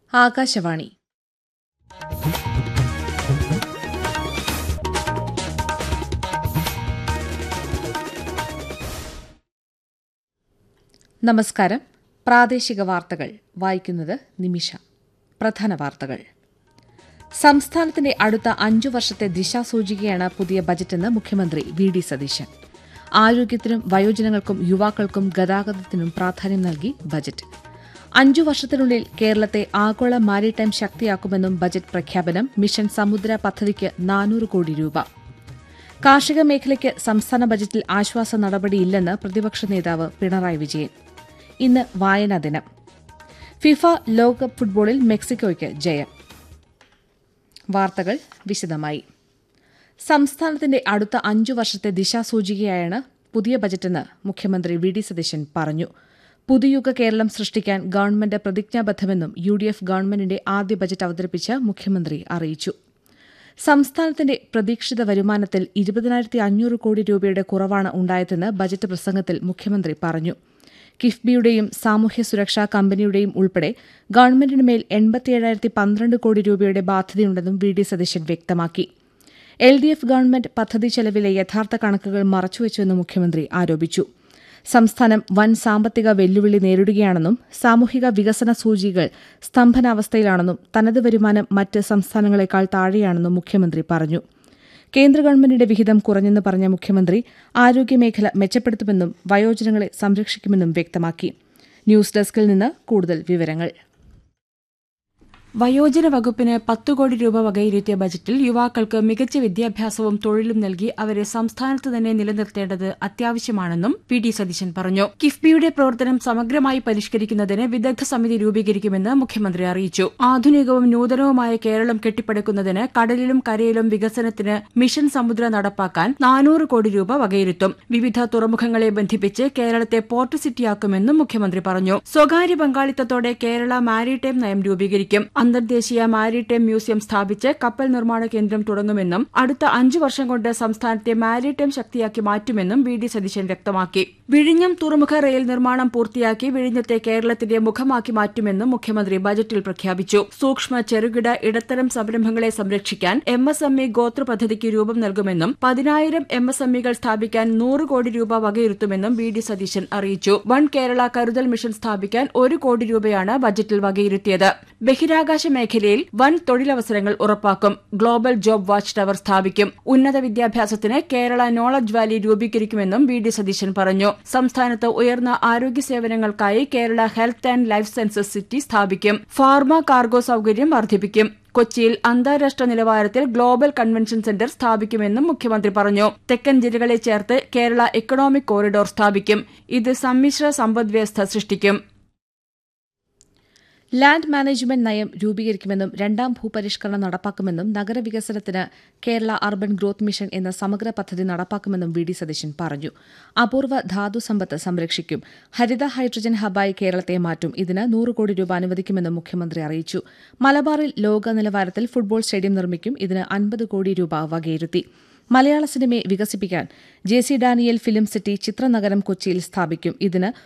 ആകാശവാണി നമസ്കാരം പ്രാദേശിക വാർത്തകൾ വായിക്കുന്നത് നിമിഷ പ്രധാന വാർത്തകൾ സംസ്ഥാനത്തിന്റെ അടുത്ത അഞ്ചു വർഷത്തെ ദിശാസൂചികയാണ് പുതിയ ബജറ്റെന്ന് മുഖ്യമന്ത്രി വി ഡി സതീശൻ ആരോഗ്യത്തിനും വയോജനങ്ങൾക്കും യുവാക്കൾക്കും ഗതാഗതത്തിനും പ്രാധാന്യം നൽകി ബജറ്റ് അഞ്ചു വർഷത്തിനുള്ളിൽ കേരളത്തെ ആഗോള മാരിടൈം ശക്തിയാക്കുമെന്നും ബജറ്റ് പ്രഖ്യാപനം മിഷൻ സമുദ്ര പദ്ധതിക്ക് നാനൂറ് കോടി രൂപ കാർഷിക മേഖലയ്ക്ക് സംസ്ഥാന ബജറ്റിൽ ആശ്വാസ നടപടിയില്ലെന്ന് പ്രതിപക്ഷ നേതാവ് പിണറായി വിജയൻ ഇന്ന് വായനാ ദിനം ഫിഫ ലോകകപ്പ് ഫുട്ബോളിൽ മെക്സിക്കോയ്ക്ക് ജയം വാർത്തകൾ വിശദമായി സംസ്ഥാനത്തിന്റെ അടുത്ത അഞ്ചു വർഷത്തെ ദിശാസൂചികയാണ് പുതിയ ബജറ്റെന്ന് മുഖ്യമന്ത്രി വി ഡി സതീശൻ പറഞ്ഞു പുതുയുഗ കേരളം സൃഷ്ടിക്കാൻ ഗവൺമെന്റ് പ്രതിജ്ഞാബദ്ധമെന്നും യു ഡി എഫ് ഗവൺമെന്റിന്റെ ആദ്യ ബജറ്റ് അവതരിപ്പിച്ച് മുഖ്യമന്ത്രി അറിയിച്ചു സംസ്ഥാനത്തിന്റെ പ്രതീക്ഷിത വരുമാനത്തിൽ ഇരുപതിനായിരത്തി അഞ്ഞൂറ് കോടി രൂപയുടെ കുറവാണ് ഉണ്ടായതെന്ന് ബജറ്റ് പ്രസംഗത്തിൽ മുഖ്യമന്ത്രി പറഞ്ഞു കിഫ്ബിയുടെയും സാമൂഹ്യ സുരക്ഷാ കമ്പനിയുടെയും ഉൾപ്പെടെ ഗവൺമെന്റിന് മേൽ എൺപത്തിയേഴായിരത്തി പന്ത്രണ്ട് കോടി രൂപയുടെ ബാധ്യതയുണ്ടെന്നും വി ഡി സതീശൻ വ്യക്തമാക്കി എൽ ഡി എഫ് ഗവൺമെന്റ് പദ്ധതി ചെലവിലെ യഥാർത്ഥ കണക്കുകൾ മറച്ചുവെച്ചുവെന്ന് മുഖ്യമന്ത്രി ആരോപിച്ചു സംസ്ഥാനം വൻ സാമ്പത്തിക വെല്ലുവിളി നേരിടുകയാണെന്നും സാമൂഹിക വികസന സൂചികൾ സ്തംഭനാവസ്ഥയിലാണെന്നും തനത് വരുമാനം മറ്റ് സംസ്ഥാനങ്ങളെക്കാൾ താഴെയാണെന്നും മുഖ്യമന്ത്രി പറഞ്ഞു കേന്ദ്ര ഗവൺമെന്റിന്റെ വിഹിതം കുറഞ്ഞെന്ന് പറഞ്ഞ മുഖ്യമന്ത്രി ആരോഗ്യമേഖല മെച്ചപ്പെടുത്തുമെന്നും വയോജനങ്ങളെ സംരക്ഷിക്കുമെന്നും വ്യക്തമാക്കി ന്യൂസ് ഡെസ്കിൽ നിന്ന് കൂടുതൽ വിവരങ്ങൾ വയോജന വകുപ്പിന് പത്തു കോടി രൂപ വകയിരുത്തിയ ബജറ്റിൽ യുവാക്കൾക്ക് മികച്ച വിദ്യാഭ്യാസവും തൊഴിലും നൽകി അവരെ സംസ്ഥാനത്ത് തന്നെ നിലനിർത്തേണ്ടത് അത്യാവശ്യമാണെന്നും പി ഡി സതീശൻ പറഞ്ഞു കിഫ്ബിയുടെ പ്രവർത്തനം സമഗ്രമായി പരിഷ്കരിക്കുന്നതിന് വിദഗ്ധ സമിതി രൂപീകരിക്കുമെന്ന് മുഖ്യമന്ത്രി അറിയിച്ചു ആധുനികവും നൂതനവുമായ കേരളം കെട്ടിപ്പടുക്കുന്നതിന് കടലിലും കരയിലും വികസനത്തിന് മിഷൻ സമുദ്ര നടപ്പാക്കാൻ നാനൂറ് കോടി രൂപ വകയിരുത്തും വിവിധ തുറമുഖങ്ങളെ ബന്ധിപ്പിച്ച് കേരളത്തെ പോർട്ട് സിറ്റിയാക്കുമെന്നും മുഖ്യമന്ത്രി പറഞ്ഞു സ്വകാര്യ പങ്കാളിത്തത്തോടെ കേരള മാരിടൈം നയം രൂപീകരിക്കും അന്തർദേശീയ മാരിടൈം മ്യൂസിയം സ്ഥാപിച്ച് കപ്പൽ നിർമ്മാണ കേന്ദ്രം തുടങ്ങുമെന്നും അടുത്ത അഞ്ചു വർഷം കൊണ്ട് സംസ്ഥാനത്തെ മാരിടൈം ശക്തിയാക്കി മാറ്റുമെന്നും വി ഡി സതീശൻ വ്യക്തമാക്കി വിഴിഞ്ഞം തുറമുഖ റെയിൽ നിർമ്മാണം പൂർത്തിയാക്കി വിഴിഞ്ഞത്തെ കേരളത്തിന്റെ മുഖമാക്കി മാറ്റുമെന്നും മുഖ്യമന്ത്രി ബജറ്റിൽ പ്രഖ്യാപിച്ചു സൂക്ഷ്മ ചെറുകിട ഇടത്തരം സംരംഭങ്ങളെ സംരക്ഷിക്കാൻ എം എസ് എം ഇ ഗോത്ര പദ്ധതിക്ക് രൂപം നൽകുമെന്നും പതിനായിരം എം എസ് എം ഇകൾ സ്ഥാപിക്കാൻ നൂറ് കോടി രൂപ വകയിരുത്തുമെന്നും വി ഡി സതീശൻ അറിയിച്ചു വൺ കേരള കരുതൽ മിഷൻ സ്ഥാപിക്കാൻ ഒരു കോടി രൂപയാണ് ബജറ്റിൽ വകയിരുത്തിയത് ബഹിരാകാശ മേഖലയിൽ വൻ തൊഴിലവസരങ്ങൾ ഉറപ്പാക്കും ഗ്ലോബൽ ജോബ് വാച്ച് ടവർ സ്ഥാപിക്കും ഉന്നത വിദ്യാഭ്യാസത്തിന് കേരള നോളജ് വാലി രൂപീകരിക്കുമെന്നും വി ഡി സതീശൻ പറഞ്ഞു സംസ്ഥാനത്ത് ഉയർന്ന ആരോഗ്യ സേവനങ്ങൾക്കായി Kerala health and life sciences city സ്ഥാപിക്കും ഫാർമ കാർഗോ സൌകര്യം വർദ്ധിപ്പിക്കും കൊച്ചിയിൽ അന്താരാഷ്ട്ര നിലവാരത്തിൽ ഗ്ലോബൽ കൺവെൻഷൻ സെന്റർ സ്ഥാപിക്കുമെന്നും മുഖ്യമന്ത്രി പറഞ്ഞു തെക്കൻ ജില്ലകളെ ചേർത്ത് കേരള എക്കണോമിക് കോറിഡോർ സ്ഥാപിക്കും ഇത് സമ്മിശ്ര സമ്പദ്വ്യവസ്ഥ സൃഷ്ടിക്കും ലാൻഡ് മാനേജ്മെന്റ് നയം രൂപീകരിക്കുമെന്നും രണ്ടാം ഭൂപരിഷ്കരണം നടപ്പാക്കുമെന്നും നഗരവികസനത്തിന് കേരള അർബൻ ഗ്രോത്ത് മിഷൻ എന്ന സമഗ്ര പദ്ധതി നടപ്പാക്കുമെന്നും വി ഡി സതീശൻ പറഞ്ഞു അപൂർവ ധാതു സമ്പത്ത് സംരക്ഷിക്കും ഹരിത ഹൈഡ്രജൻ ഹബായി കേരളത്തെ മാറ്റും ഇതിന് നൂറ് കോടി രൂപ അനുവദിക്കുമെന്നും മുഖ്യമന്ത്രി അറിയിച്ചു മലബാറിൽ ലോക നിലവാരത്തിൽ ഫുട്ബോൾ സ്റ്റേഡിയം നിർമ്മിക്കും ഇതിന് അൻപത് കോടി രൂപ വകയിരുത്തി മലയാള സിനിമയെ വികസിപ്പിക്കാൻ J C Daniel film city ചിത്രനഗരം കൊച്ചിയിൽ സ്ഥാപിക്കും ഇതിന്